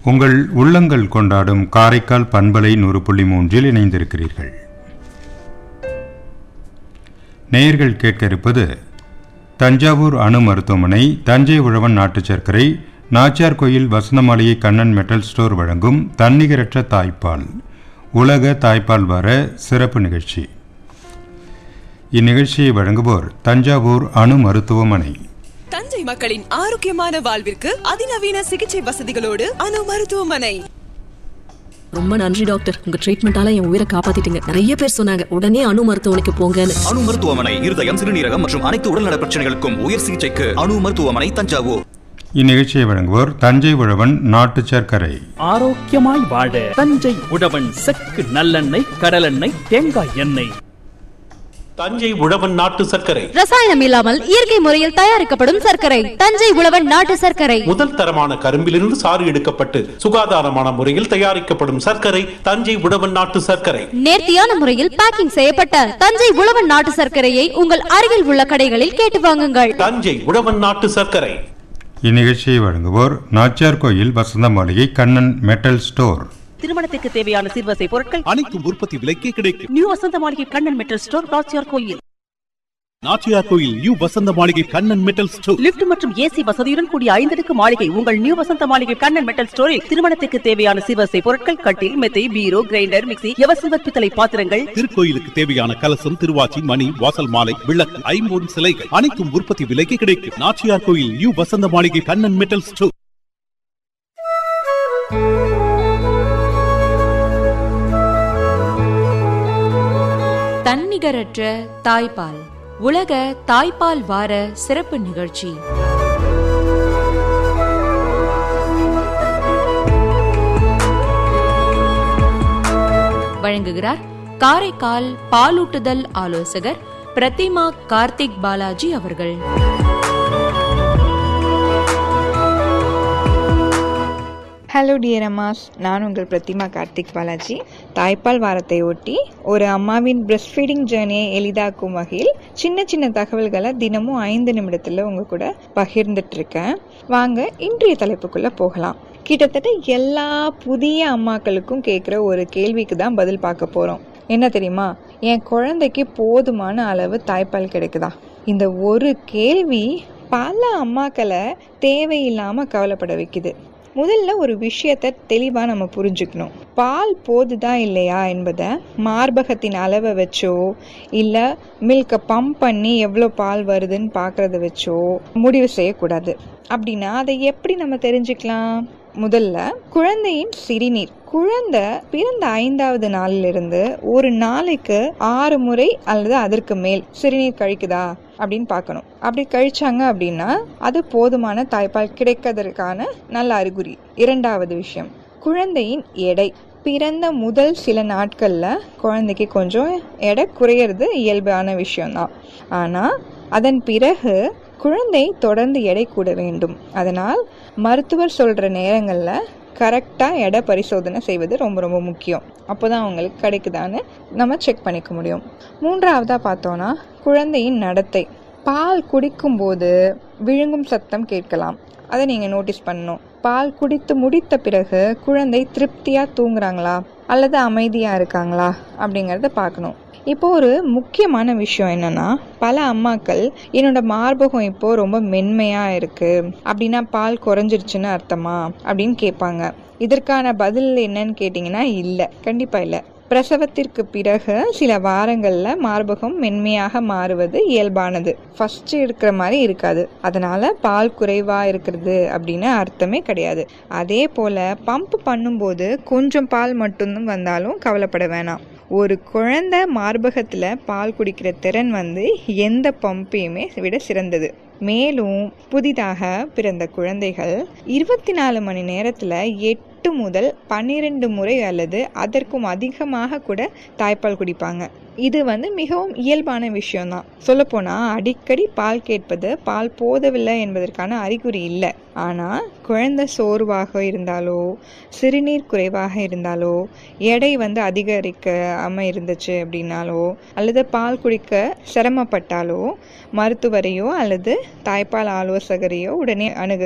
உங்கள் உள்ளங்கள் கொண்டாடும் காரைக்கால் பண்பலை நூறு புள்ளி மூன்றில் இணைந்திருக்கிறீர்கள் நேயர்கள் கேட்க இருப்பது தஞ்சாவூர் அணு மருத்துவமனை தஞ்சை உழவன் நாட்டு சர்க்கரை நாச்சியார் கோயில் வசந்தமாளிகை கண்ணன் மெட்டல் ஸ்டோர் வழங்கும் தன்னிகரற்ற தாய்ப்பால் உலக தாய்ப்பால் வார சிறப்பு நிகழ்ச்சி இந்நிகழ்ச்சியை வழங்குவோர் தஞ்சாவூர் அணு மருத்துவமனை தஞ்சை மக்களின் ஆரோக்கியமான வாழ்விற்கு அதிநவீன சிகிச்சை வசதிகளோடு அணு மருத்துவமனை ரொம்ப நன்றி டாக்டர் உங்க ட்ரீட்மெண்டால என் உயிரை காப்பாத்திட்டீங்க நிறைய பேர் சொன்னாங்க உடனே அணு மருத்துவமனைக்கு போங்கன்னு அணு மருத்துவமனை இருதயம் சிறுநீரகம் மற்றும் அனைத்து உடல்நல பிரச்சனைகளுக்கும் உயர் சிகிச்சைக்கு அணு மருத்துவமனை தஞ்சாவூர் இந்நிகழ்ச்சியை வழங்குவோர் தஞ்சை உழவன் நாட்டு சர்க்கரை ஆரோக்கியமாய் வாழ தஞ்சை உழவன் செக்கு நல்லெண்ணெய் கடலெண்ணெய் தேங்காய் எண்ணெய் தஞ்சை உழவன் நாட்டு சர்க்கரை ரசாயனம் இல்லாமல் இயற்கை முறையில் தயாரிக்கப்படும் சர்க்கரை தஞ்சை உழவன் நாட்டு சர்க்கரை முதல் தரமான கரும்பிலிருந்து சாறு எடுக்கப்பட்டு சுகாதாரமான முறையில் தயாரிக்கப்படும் சர்க்கரை தஞ்சை உழவன் நாட்டு சர்க்கரை நேர்த்தியான முறையில் பேக்கிங் செய்யப்பட்ட தஞ்சை உழவன் நாட்டு சர்க்கரையை உங்கள் அருகில் உள்ள கடைகளில் கேட்டு வாங்குங்கள் தஞ்சை உழவன் நாட்டு சர்க்கரை இந்நிகழ்ச்சியை வழங்குவோர் நாச்சியார் கோயில் வசந்த மாளிகை கண்ணன் மெட்டல் ஸ்டோர் திருமணத்திற்கு தேவையான சிறுவசை பொருட்கள் அனைத்தும் உற்பத்தி விலைக்கே கிடைக்கும் new Vasantha Maligai Kannan metal store Nachiyar கோயில் நாச்சியார் கோயில் new Vasantha Maligai Kannan metal store lift மற்றும் ஏசி வசதியுடன் கூடிய ஐந்தடுக்கு மாளிகை உங்கள் நியூ வசந்த மாளிகை கண்ணன் மெட்டல் ஸ்டோரில் திருமணத்திற்கு தேவையான சிறுவசை பொருட்கள் கட்டில் மெத்தை பீரோ கிரைண்டர் மிக்சி எவசில்வர் பித்தளை பாத்திரங்கள் திருக்கோயிலுக்கு தேவையான கலசம் திருவாச்சி மணி வாசல் மாலை விளக்கு ஐம்பொன் சிலைகள் அனைத்தும் உற்பத்தி விலைக்கு கிடைக்கும் நாச்சியார் கோயில் new Vasantha Maligai Kannan metal store தன்னிகரற்ற தாய்ப்பால் உலக தாய்ப்பால் வார சிறப்பு நிகழ்ச்சி வழங்குகிறார் காரைக்கால் பாலூட்டுதல் ஆலோசகர் பிரதிமா கார்த்திக் பாலாஜி அவர்கள் ஹலோ டியர் அம்மாஸ் நான் உங்கள் பிரதிமா கார்த்திக் பாலாஜி தாய்ப்பால் வாரத்தை ஒட்டி ஒரு அம்மாவின் பிரஸ்ட் ஃபீடிங் ஜேர்னியை எளிதாக்கும் வகையில் சின்ன சின்ன தகவல்களை தினமும் ஐந்து நிமிடத்தில் உங்கள் கூட பகிர்ந்துட்டு இருக்கேன் வாங்க இன்றைய தலைப்புக்குள்ளே போகலாம் கிட்டத்தட்ட எல்லா புதிய அம்மாக்களுக்கும் கேட்குற ஒரு கேள்விக்கு தான் பதில் பார்க்க போகிறோம் என்ன தெரியுமா என் குழந்தைக்கு போதுமான அளவு தாய்ப்பால் கிடைக்குதா இந்த ஒரு கேள்வி பல அம்மாக்களை தேவையில்லாமல் கவலைப்பட வைக்குது முதல்ல ஒரு விஷயத்த தெளிவாக நம்ம புரிஞ்சுக்கணும் பால் போதுதா இல்லையா என்பதை மார்பகத்தின் அளவை வச்சோ இல்லை மில்கை பம்ப் பண்ணி எவ்வளோ பால் வருதுன்னு பார்க்குறத வச்சோ முடிவு செய்யக்கூடாது அப்படின்னா அதை எப்படி நம்ம தெரிஞ்சுக்கலாம் முதல்ல குழந்தையின் சிறுநீர் குழந்தை பிறந்த ஐந்தாவது நாளிலிருந்து ஒரு நாளைக்கு ஆறு முறை அல்லது அதற்கு மேல் சிறுநீர் கழிக்குதா அப்படின்னு பார்க்கணும் அப்படி கழிச்சாங்க அப்படின்னா அது போதுமான தாய்ப்பால் கிடைக்கிறதுக்கான நல்ல அறிகுறி இரண்டாவது விஷயம் குழந்தையின் எடை பிறந்த முதல் சில நாட்களில் குழந்தைக்கு கொஞ்சம் எடை குறையிறது இயல்பான விஷயம்தான் ஆனால் அதன் பிறகு குழந்தை தொடர்ந்து எடை கூட வேண்டும் அதனால் மருத்துவர் சொல்கிற நேரங்களில் கரெக்டாக எடை பரிசோதனை செய்வது ரொம்ப ரொம்ப முக்கியம் அப்போ தான் அவங்களுக்கு கிடைக்குதான்னு நம்ம செக் பண்ணிக்க முடியும் மூன்றாவதாக பார்த்தோன்னா குழந்தையின் நடத்தை பால் குடிக்கும்போது விழுங்கும் சத்தம் கேட்கலாம் அதை நீங்கள் நோட்டீஸ் பண்ணணும் பால் குடித்து முடித்த பிறகு குழந்தை திருப்தியாக தூங்குறாங்களா அல்லது அமைதியாக இருக்காங்களா அப்படிங்கிறத பார்க்கணும் இப்போ ஒரு முக்கியமான விஷயம் என்னன்னா பல அம்மாக்கள் என்னோட மார்பகம் இப்போ ரொம்ப மென்மையா இருக்கு அப்படின்னா பால் குறைஞ்சிருச்சுன்னு அர்த்தமா அப்படின்னு கேட்பாங்க இதற்கான பதில் என்னன்னு கேட்டிங்கன்னா இல்லை கண்டிப்பாக இல்லை பிரசவத்திற்கு பிறகு சில வாரங்களில் மார்பகம் மென்மையாக மாறுவது இயல்பானது ஃபர்ஸ்ட் இருக்கிற மாதிரி இருக்காது அதனால பால் குறைவாக இருக்கிறது அப்படின்னு அர்த்தமே கிடையாது அதே போல் பம்ப் பண்ணும்போது கொஞ்சம் பால் மட்டும் வந்தாலும் கவலைப்பட வேணாம் ஒரு குழந்தை மார்பகத்தில் பால் குடிக்கிற திறன் வந்து எந்த பம்பையுமே விட சிறந்தது மேலும் புதிதாக பிறந்த குழந்தைகள் இருபத்தி நாலு மணி நேரத்தில் எட்டு முதல் பன்னிரெண்டு முறை அல்லது அதற்கும் அதிகமாக கூட தாய்ப்பால் குடிப்பாங்க இது வந்து மிகவும் இயல்பான விஷயம்தான் சொல்லப்போனால் அடிக்கடி பால் கேட்பது பால் போதவில்லை என்பதற்கான அறிகுறி இல்லை ஆனால் குழந்தை சோர்வாக இருந்தாலோ சிறுநீர் குறைவாக இருந்தாலோ எடை வந்து அதிகரிக்காமல் இருந்துச்சு அப்படின்னாலோ அல்லது பால் குடிக்க சிரமப்பட்டாலோ மருத்துவரையோ அல்லது தாய்ப்பால் ஆலோசகரையோ உடனே அணுக